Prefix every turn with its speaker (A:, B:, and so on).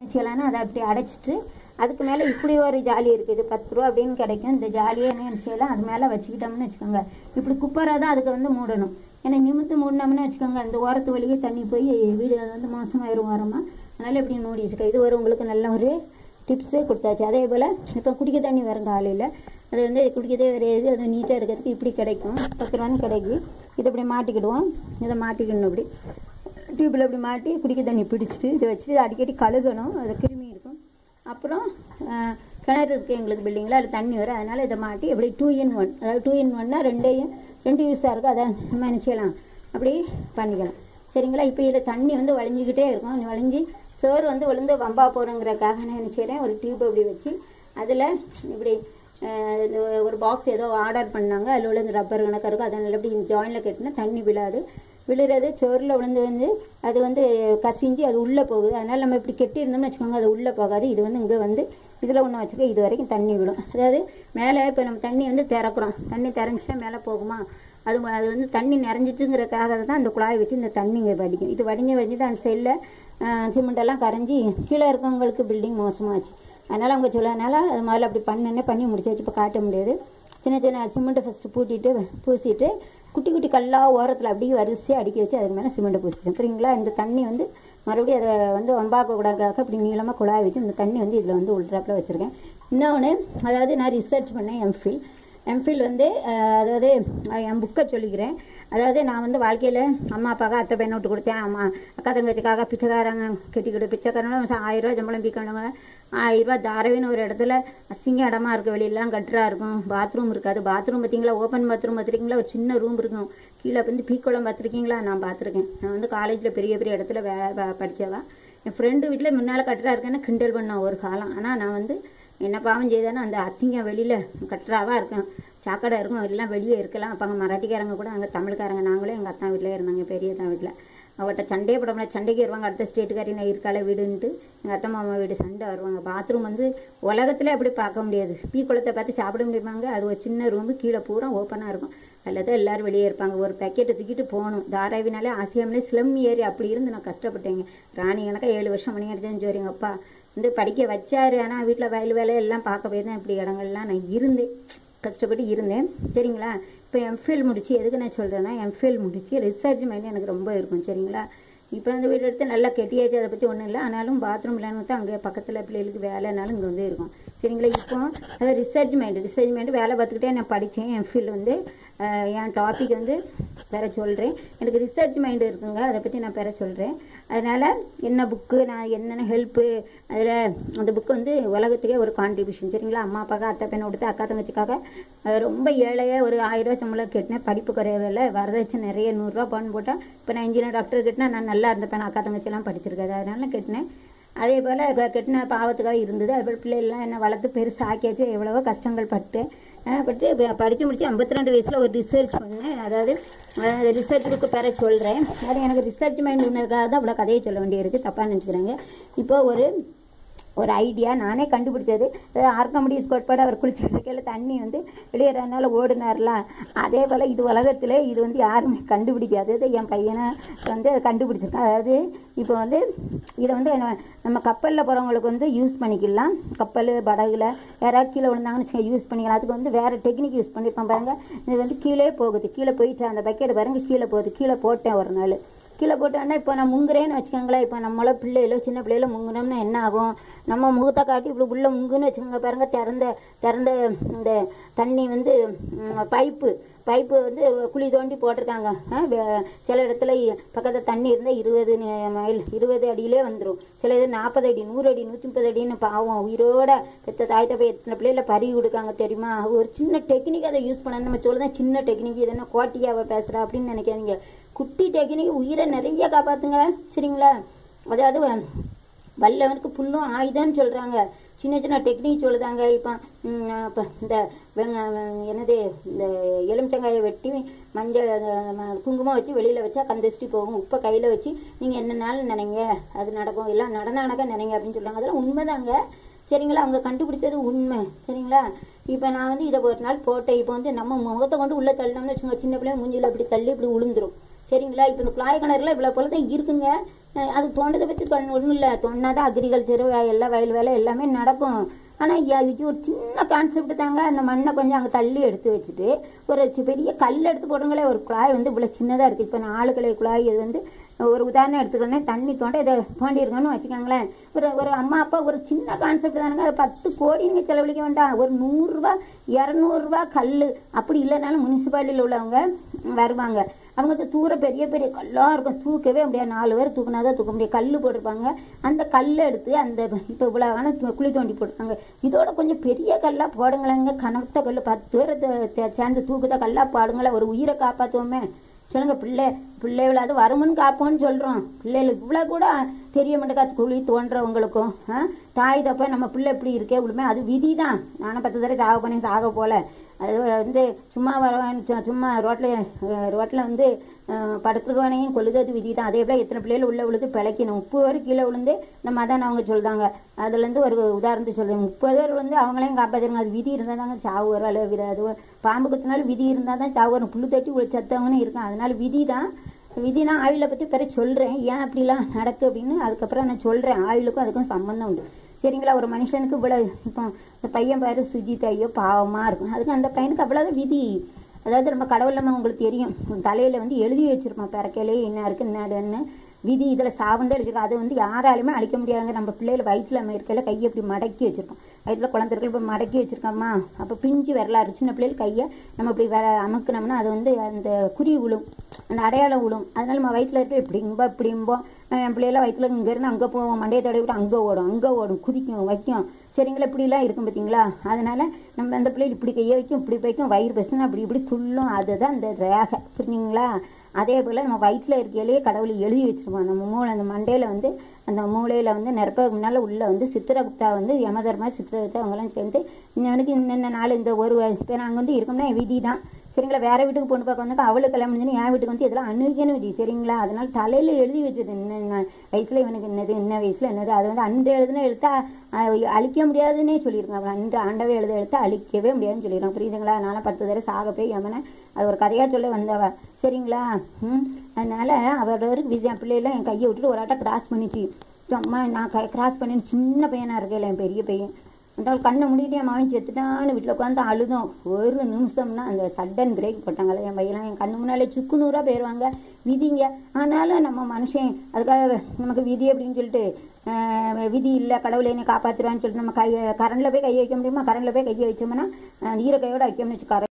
A: செய்யலாம்னா அதை அப்படி அடைச்சிட்டு அதுக்கு மேலே இப்படி ஒரு ஜாலி இருக்குது பத்து ரூபா அப்படின்னு கிடைக்கும் இந்த ஜாலியை என்ன செய்யலாம் அது மேலே வச்சுக்கிட்டோம்னு வச்சுக்கோங்க இப்படி குப்பரை தான் அதுக்கு வந்து மூடணும் ஏன்னா நிமித்து மூடினோம்னு வச்சுக்கோங்க அந்த ஓரத்து வழியே தண்ணி போய் வீடு அது வந்து மோசமாயிரும் ஓரமாக அதனால் இப்படி மூடி வச்சுக்கோ இது ஒரு உங்களுக்கு நல்ல ஒரு டிப்ஸே கொடுத்தாச்சு அதே போல் இப்போ குடிக்க தண்ணி வரும் காலையில் அது வந்து குடிக்கதே வரையாது அது நீட்டாக இருக்கிறதுக்கு இப்படி கிடைக்கும் பத்து ரூபான்னு கிடைக்கும் இதை இப்படி மாட்டிக்கிடுவோம் இதை மாட்டிக்கணும் இப்படி டியூப்பில் இப்படி மாட்டி குடிக்க தண்ணி பிடிச்சிட்டு இதை வச்சுட்டு அடிக்கடி கழுகணும் அது கிருமி இருக்கும் அப்புறம் அஹ், கிணறு இருக்குது எங்களுக்கு பில்டிங்கில் அதில் தண்ணி வரும் அதனால் இதை மாட்டி இப்படி டூ இன் ஒன் அதாவது டூ இன் ஒன்னா ரெண்டையும் ரெண்டு யூஸாக இருக்கும் அதை நம்ம என்ன செய்யலாம் அப்படி பண்ணிக்கலாம் சரிங்களா இப்போ இதில் தண்ணி வந்து வழிஞ்சிக்கிட்டே இருக்கும் அது வழிஞ்சி சோறு வந்து விழுந்து வம்பா போகிறோங்கிறக்காக நான் என்ன செய்கிறேன் ஒரு டியூப் இப்படி வச்சு அதில் இப்படி அஹ், இந்த ஒரு பாக்ஸ் ஏதோ ஆர்டர் பண்ணாங்க அதில் உள்ள இந்த ரப்பர் கணக்காக இருக்கும் அதனால் இப்படி ஜாயினில் கட்டினா தண்ணி விழாது விழுறது சோறில் விழுந்து வந்து அது வந்து கசிஞ்சு அது உள்ளே போகுது அதனால் நம்ம இப்படி கெட்டியிருந்தோம்னு வச்சுக்கோங்க அது உள்ளே போகாது இது வந்து இங்கே வந்து இதில் ஒன்று வச்சுக்க இது வரைக்கும் தண்ணி விடும் அதாவது மேலே இப்போ நம்ம தண்ணி வந்து திறக்கிறோம் தண்ணி திறந்துச்சுன்னா மேலே போகுமா அது ம- அது வந்து தண்ணி நிறைஞ்சிட்டுங்கிறக்காக தான் அந்த குழாய் வச்சு இந்த தண்ணி இங்கே வடிக்கும் இது வடிஞ்சு வடிஞ்சு அந்த செல்லில் சிமெண்டெல்லாம் கரைஞ்சி கீழே இருக்கவங்களுக்கு பில்டிங் மோசமாச்சு அதனால் அவங்க சொல்லாதனால அது முதல்ல அப்படி பண்ணனே பண்ணி முடிச்சாச்சு இப்போ காட்ட முடியாது சின்ன சின்ன சிமெண்ட்டை ஃபஸ்ட்டு பூட்டிட்டு பூசிட்டு குட்டி குட்டி கல்லாக ஓரத்தில் அப்படியே வரிசையாக அடுக்கி வச்சு அதுக்கு மேலே சிமெண்ட்டை பூசிட்டேன் சரிங்களா இந்த தண்ணி வந்து மறுபடியும் அதை வந்து வம்பாக்க கூடாதுக்காக அப்படி நீளமாக குழாய் வச்சு இந்த தண்ணி வந்து இதில் வந்து உள்ட்ராப்பில் வச்சுருக்கேன் இன்னொன்று அதாவது நான் ரிசர்ச் பண்ணேன் எம்ஃபில் எம்ஃபில் வந்து அஹ், அதாவது அஹ், என் புக்கை சொல்லிக்கிறேன் அதாவது நான் வந்து வாழ்க்கையில் அம்மா அப்பாவுக்கு அத்தை பையனை விட்டு கொடுத்தேன் அம்மா அக்கா தங்கச்சிக்காக பிச்சைக்காரங்க கெட்டிக்கிட்டு பிச்சைக்காரங்க ஆயிரம் ரூபா சம்பளம் பிக்கணுங்க ஆயிரம் ரூபா தாரவின்னு ஒரு இடத்துல அசிங்க இடமா இருக்கு வெளியெல்லாம் கட்டுறா இருக்கும் பாத்ரூம் இருக்காது பாத்ரூம் பார்த்தீங்களா ஓப்பன் பாத்ரூம் பார்த்துருக்கீங்களா ஒரு சின்ன ரூம் இருக்கும் கீழே வந்து பீக்குளம் பார்த்துருக்கீங்களா நான் பார்த்துருக்கேன் நான் வந்து காலேஜில் பெரிய பெரிய இடத்துல வே ப- படிச்சவா என் ஃப்ரெண்டு வீட்டில் முன்னால் கட்டுறா இருக்கேன்னு கிண்டல் பண்ணேன் ஒரு காலம் ஆனால் நான் வந்து என்ன பாவம் செய்தானே அந்த அசிங்கம் வெளியில் கட்டுறாவா இருக்கும் சாக்கடை இருக்கும் எல்லாம் வெளியே இருக்கலாம் அப்போ அங்கே மராட்டிக்காரங்க கூட அங்கே தமிழ்காரங்க நாங்களே எங்கள் அத்தா வீட்டிலே இருந்தாங்க பெரிய தான் வீட்டில் அவட்ட சண்டையே போட முடியாது சண்டைக்கு வருவாங்க அடுத்த ஸ்டேட்டுக்காரி நான் இருக்கால வீடுன்ட்டு எங்கள் அத்தை மாமா வீடு சண்டை வருவாங்க பாத்ரூம் வந்து உலகத்துல அப்படி பார்க்க முடியாது பீ குளத்தை பார்த்து சாப்பிட முடியுமாங்க அது ஒரு சின்ன ரூமு கீழே பூரா ஓப்பனாக இருக்கும் அதில் தான் எல்லாரும் வெளியே இருப்பாங்க ஒரு பேக்கெட்டை தூக்கிட்டு போகணும் தாராவினாலே ஆசியாமலே ஸ்லம் ஏறி அப்படி இருந்து நான் கஷ்டப்பட்டேங்க ராணி கணக்கா ஏழு வருஷம் மணி அடிச்சேன்னு சொல்லி எங்கள் அப்பா வந்து படிக்க வச்சாரு ஆனால் வீட்டில் வயல் வேலை எல்லாம் பார்க்க போய் தான் இப்படி இடங்கள்லாம் நான் இருந்தேன் கஷ்டப்பட்டு இருந்தேன் சரிங்களா இப்போ எம்ஃபில் முடிச்சு எதுக்கு நான் சொல்கிறேன்னா எம்ஃபில் முடிச்சு ரிசர்ச் மைண்ட் எனக்கு ரொம்ப இருக்கும் சரிங்களா இப்போ அந்த வீடு எடுத்து நல்லா கெட்டியாச்சு அதை பற்றி ஒன்றும் இல்லை ஆனாலும் பாத்ரூம் இல்லைன்னு தான் அங்கே பக்கத்தில் பிள்ளைகளுக்கு வேலைனாலும் இங்கே வந்து இருக்கும் சரிங்களா இப்போ அது ரிசர்ச் மைண்டு ரிசர்ச் மைண்டு வேலை பார்த்துக்கிட்டே நான் படித்தேன் எம்ஃபில் வந்து அஹ், என் டாபிக் வந்து பெற சொல்கிறேன் எனக்கு ரிசர்ச் மைண்டு இருக்குங்க அதை பற்றி நான் பெற சொல்கிறேன் அதனால் என்ன புக்கு நான் என்னென்ன ஹெல்ப்பு அதில் அந்த புக்கு வந்து உலகத்துக்கே ஒரு கான்ட்ரிபியூஷன் சரிங்களா அம்மா அப்பாக்கா அத்தை பையனை கொடுத்து அக்கா தங்கச்சிக்காக அஹ், ரொம்ப ஏழையாக ஒரு ஆயிரம் ரூபாய் சம்பளம் கட்டினேன் படிப்பு குறையவில்லை வரதட்சணை நிறைய நூறுரூவா பவுன் போட்டால் இப்போ நான் இன்ஜினியர் டாக்டர் கட்டினா நான் நல்லா இருந்தப்பேன் அக்கா தங்கச்சிலாம் படிச்சிருக்காது அதனால கட்டினேன் அதே போல் கட்டின பாவத்துக்காக இருந்தது அதுபோல் பிள்ளைகள்லாம் என்ன வளர்த்து பெருசாக ஆக்கியாச்சு எவ்வளவோ கஷ்டங்கள் பட்டேன் அஹ் பட்டு இப்ப படிச்சு முடிச்சு ஐம்பத்தி ரெண்டு வயசில் ஒரு ரிசர்ச் பண்ணேன் அதாவது ரிசர்ச் புக்கு பெற சொல்கிறேன் அது எனக்கு ரிசர்ச் மைண்ட் ஒன்றுக்காக தான் இவ்வளோ கதையை சொல்ல வேண்டியிருக்கு தப்பாக நினச்சிக்கிறாங்க இப்போ ஒரு ஒரு ஐடியா நானே கண்டுபிடிச்சது ஆர்கமடிஸ் கோட்பாடு அவர் குளிச்சு இருக்கையில் தண்ணி வந்து வெளியேறதுனால ஓடுனார்லாம் அதே போல் இது உலகத்தில் இது வந்து யாருமே கண்டுபிடிக்காதது என் பையனை வந்து அதை கண்டுபிடிச்சிருக்கான் அதாவது இப்போ வந்து இதை வந்து நம்ம- நம்ம கப்பலில் போகிறவங்களுக்கு வந்து யூஸ் பண்ணிக்கலாம் கப்பல் படகுல யாராவது கீழே விழுந்தாங்கன்னு வச்சுக்கோங்க யூஸ் பண்ணிக்கலாம் அதுக்கு வந்து வேறு டெக்னிக் யூஸ் பண்ணியிருப்பான் பாருங்க இது வந்து கீழே போகுது கீழே போயிட்டு அந்த பக்கெட் பாருங்க கீழே போகுது கீழே போட்டேன் ஒரு நாள் கீழே போட்டோன்னா இப்போ நான் முங்குறேன்னு வச்சுக்கோங்களேன் இப்போ நம்மள பிள்ளைகளோ சின்ன பிள்ளைகளோ முங்குனோம்னா என்ன ஆகும் நம்ம முகத்தை காட்டி இப்படி உள்ள முங்குன்னு வச்சுக்கோங்க பாருங்க திறந்த திறந்த இந்த தண்ணி வந்து ம், பைப்பு பைப்பு வந்து குழி தோண்டி போட்டிருக்காங்க ஆ, வே- சில இடத்துல பக்கத்தில் தண்ணி இருந்தால் இருபது நி- மைல் இருபது அடியிலே வந்துடும் சில இது நாற்பது அடி நூறு அடி நூற்றி முப்பது அடின்னு பாவம் உயிரோட பெத்த தாய் தப்பை எத்தனை பிள்ளைல பறிவு கொடுக்காங்க தெரியுமா ஒரு சின்ன டெக்னிக் அதை யூஸ் பண்ண நம்ம சொல்லுதான் சின்ன டெக்னிக் இது என்ன கோட்டியாவை பேசுகிறா அப்படின்னு நினைக்காதீங்க குட்டி டெக்னிக் உயிரை நிறைய காப்பாத்துங்க சரிங்களா அதாவது வ- வல்லவனுக்கு புல்லும் ஆயுதம்னு சொல்றாங்க சின்ன சின்ன டெக்னிக் சொல்லுதாங்க இப்போ ம், இப்போ இந்த வெங்க- வெ- என்னது இந்த எலுமிச்சங்காயை வெட்டி மஞ்சள் அஹ், ம- குங்குமம் வச்சு வெளியில வச்சா கந்தஷ்டி போகும் உப்பை கையில வச்சு நீங்க என்னனாலும் நினைங்க அது நடக்கும் எல்லாம் நடந்த நடக்க நினைங்க அப்படின்னு சொல்றாங்க அதெல்லாம் உண்மைதாங்க சரிங்களா அவங்க கண்டுபிடிச்சது உண்மை சரிங்களா இப்போ நான் வந்து இதை ஒரு நாள் போட்டேன் இப்போ வந்து நம்ம முகத்தை கொண்டு உள்ள தள்ளினோம்னு வச்சுக்கோங்க சின்ன பிள்ளைங்க மூஞ்சில இப்படி தள்ளி இப்படி உளுந்துரும் சரிங்களா இப்போ இந்த குழாய் கிணறுல இவ்வளோ போல தான் இருக்குங்க அஹ் அது தோண்டதை பற்றி ஒன்றும் இல்லை தோண்டாதான் அக்ரிகல்ச்சரு எல்லா வயல் வேலை எல்லாமே நடக்கும் ஆனால் இது ஒரு சின்ன கான்செப்ட் தாங்க அந்த மண்ணை கொஞ்சம் அங்கே தள்ளி எடுத்து வச்சுட்டு ஒரு சி- பெரிய கல் எடுத்து போடுங்களே ஒரு குழாய் வந்து இவ்வளோ சின்னதாக இருக்குது இப்போ நாலு கிளை குழாய் இது வந்து ஒரு உதாரணம் எடுத்துக்கோனே தண்ணி தோண்ட இதை தோண்டியிருக்கோன்னு வச்சுக்கோங்களேன் ஒரு ஒரு அம்மா அப்பா ஒரு சின்ன கான்செப்ட் தானுங்க அது பத்து கோடி நீங்கள் செலவழிக்க வேண்டாம் ஒரு நூறுரூவா இரநூறுவா கல் அப்படி இல்லைனாலும் முனிசிபாலிட்டியில் உள்ளவங்க வருவாங்க அவங்க வந்து தூர பெரிய பெரிய கல்லாக இருக்கும் தூக்கவே முடியாது நாலு பேர் தூக்குனா தான் தூக்க முடியாது கல் போட்டிருப்பாங்க அந்த கல்லை எடுத்து அந்த இப்போ இவ்வளோ வேணா து- குழி தோண்டி போட்டிருக்காங்க இதோட கொஞ்சம் பெரிய கல்லாக போடுங்களேங்க கனத்த கல் பத்து பேர் தே- தே- சேர்ந்து தூக்குத கல்லாக பாடுங்களேன் ஒரு உயிரை காப்பாற்றுவோமே சொல்லுங்க பிள்ளை பிள்ளைகளாவது வருமுன்னு காப்போம்னு சொல்கிறோம் பிள்ளைகள் இவ்வளோ கூட தெரிய மாட்டேங்காது குழி தோன்றவங்களுக்கும் ஆ? தாய் தப்ப நம்ம பிள்ளை இப்படி இருக்கே விடுமே அது விதி தான் நானும் பத்து தடவை சாக பண்ணி சாக போல அது வந்து சும்மா வருவான் சு- சும்மா ரோட்டில் ரோட்டில் வந்து படுத்துருக்கவனையும் கொள்ளுது விதி தான் அதே போல் எத்தனை பிள்ளைகள் உள்ள விழுது பிழைக்கணும் முப்பது பேர் கீழே விழுந்து நம்ம அதான் அவங்க சொல்றாங்க அதுலேருந்து ஒரு உதாரணத்துக்கு சொல்கிறேன் முப்பது பேர் வந்து அவங்களையும் காப்பாற்றிருங்க அது விதி இருந்தால் தாங்க சாவு வரும் அல்ல விட அது பாம்பு குத்தினாலும் விதி இருந்தால் தான் சாவு வரும் புல்லு தட்டி உள்ள சத்தவனும் இருக்கான் அதனால விதி தான் விதி நான் ஆயுளை பற்றி பிற சொல்கிறேன் ஏன் அப்படிலாம் நடக்கு அப்படின்னு அதுக்கப்புறம் நான் சொல்கிறேன் ஆயுளுக்கும் அதுக்கும் சம்மந்தம் உண்டு சரிங்களா ஒரு மனுஷனுக்கு இவ்வளவு இப்போ இந்த பையன் பாரு சுஜித் ஐயோ பாவமாக இருக்கும் அதுக்கு அந்த பையனுக்கு அவ்வளோதான் விதி அதாவது நம்ம கடவுள் நம்ம உங்களுக்கு தெரியும் தலையில் வந்து எழுதி வச்சிருப்போம் பிறக்கையிலே என்ன இருக்கு என்னன்னு விதி இதில் சாவந்தே எழுதிருக்கோம் அது வந்து யாராலுமே அழிக்க முடியாதுங்க நம்ம பிள்ளைகள் வயிற்றுல நம்ம இருக்கையில கையை இப்படி மடக்கி வச்சிருப்போம் வயிற்றுல குழந்தைகள் இப்படி மடக்கி வச்சிருக்கோமா அப்போ பிஞ்சு வரலாறு சின்ன பிள்ளைகள் கையை நம்ம இப்படி வர அமுக்குனோம்னா அது வந்து அந்த குறி விழும் அந்த அடையாளம் விழும் அதனால நம்ம வயிற்றுல இருக்க இப்படிம்போம் இப்படிம்போம் என் பிள்ளைலாம் வயிற்றுல இங்கேருந்து அங்கே போவோம் மண்டையை தடவி விட்டு அங்கே ஓடும் அங்கே ஓடும் குதிக்கும் வைக்கும் சரிங்களா இப்படிலாம் இருக்கும் பார்த்தீங்களா அதனால நம்ம அந்த பிள்ளைகள் இப்படி கையை வைக்கும் இப்படி வைக்கும் வயிறு பசுன்னு அப்படி இப்படி துள்ளும் அதுதான் அந்த ரேகை புரிஞ்சுங்களா அதே போல் நம்ம வயிற்றில் இருக்கையிலேயே கடவுள் எழுதி வச்சிருவோம் நம்ம மூளை அந்த மண்டையில் வந்து அந்த மூளையில் வந்து நிரப்பதுக்கு முன்னால் உள்ள வந்து சித்திரகுப்தா வந்து யமதர்மா சித்திரகுப்தா அவங்களாம் சேர்ந்து இன்னவனுக்கு இன்னென்ன நாள் இந்த ஒரு இப்போ நாங்கள் வந்து இருக்கோம்னா விதி தான் சரிங்களா வேற வீட்டுக்கு பொண்ணு பார்க்க வந்தாக்க அவளுக்கு கல்யாணம் பண்ணி என் வீட்டுக்கு வந்து இதெல்லாம் அணுகணும் விதி சரிங்களா அதனால தலையில எழுதி வச்சது என்ன வயசுல இவனுக்கு என்னது என்ன வயசுல என்னது அது வந்து அன்று எழுதுன எழுத்தா அஹ், அழிக்க முடியாதுன்னே சொல்லியிருக்காங்க அன்று ஆண்டவே எழுத எழுத்தா அழிக்கவே முடியாதுன்னு சொல்லியிருக்காங்க புரியுதுங்களா அதனால பத்து தடவை சாக போய் யமனை அது ஒரு கதையா சொல்ல வந்தவ சரிங்களா ம் அதனால அவரோட விஜய் என் பிள்ளைலாம் என் கையை விட்டுட்டு ஒரு ஆட்டம் கிராஸ் பண்ணிச்சு அம்மா நான் கிராஸ் பண்ணி சின்ன பையனா இருக்கல என் பெரிய பையன் அந்த ஆள் கண்ணை மூடிட்டு என் மகன் செத்துட்டான்னு வீட்டில் உட்காந்து அழுதும் ஒரு நிமிஷம்னா அந்த சடன் பிரேக் போட்டாங்கல்ல என் பையெல்லாம் என் கண்ணு முன்னாலே சுக்கு நூறாக போயிடுவாங்க விதிங்க ஆனாலும் நம்ம மனுஷன் அதுக்காக நமக்கு விதி அப்படின்னு சொல்லிட்டு ஆஹ், விதி இல்லை கடவுளை என்னை காப்பாற்றுவான்னு சொல்லிட்டு நம்ம கை கரண்டில் போய் கையை வைக்க முடியுமா கரண்டில் போய் கையை வச்சோம்னா ஆஹ், ஈர கையோட வைக்கணும்னு வச்சு